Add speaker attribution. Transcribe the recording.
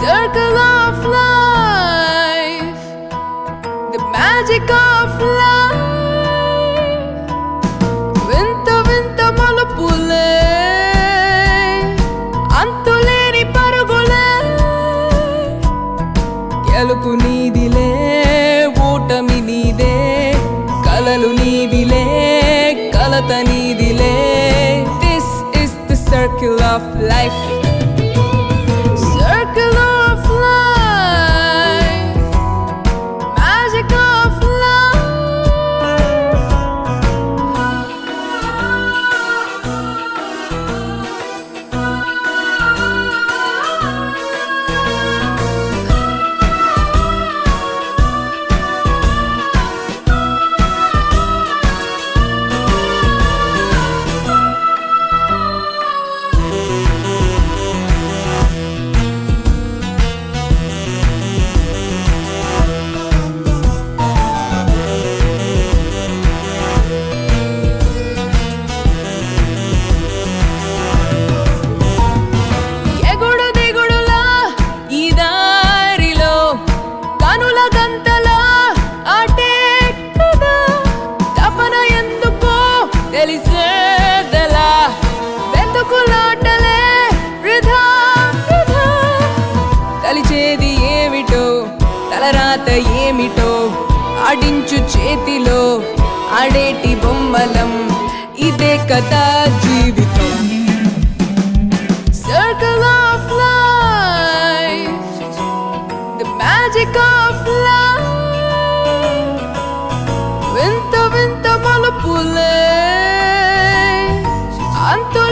Speaker 1: circle of life, the magic of life. వింత వింత మలుపులే అంతులేని పరుగులే గెలుపు నీదిలే ఓటమి నీదే కలలు నీవిలే కలత నీదిలే this is the circle of life Circle of life, magic of life. ఎగుడు దిగుడులా ఈ దారిలో కనుల గంతలా అటే కదా తపన ఎందుకో తెలిసేదలా వెతుకులాటలే వృధా వృధా కలిచేది ఏమిటో తలరాత ఏమిటో ఆడించు చేతిలో ఆడేటి బొమ్మలం ఇదే కదా జీవితం circle of life, the magic of life. వింత వింత మలుపులే అంతు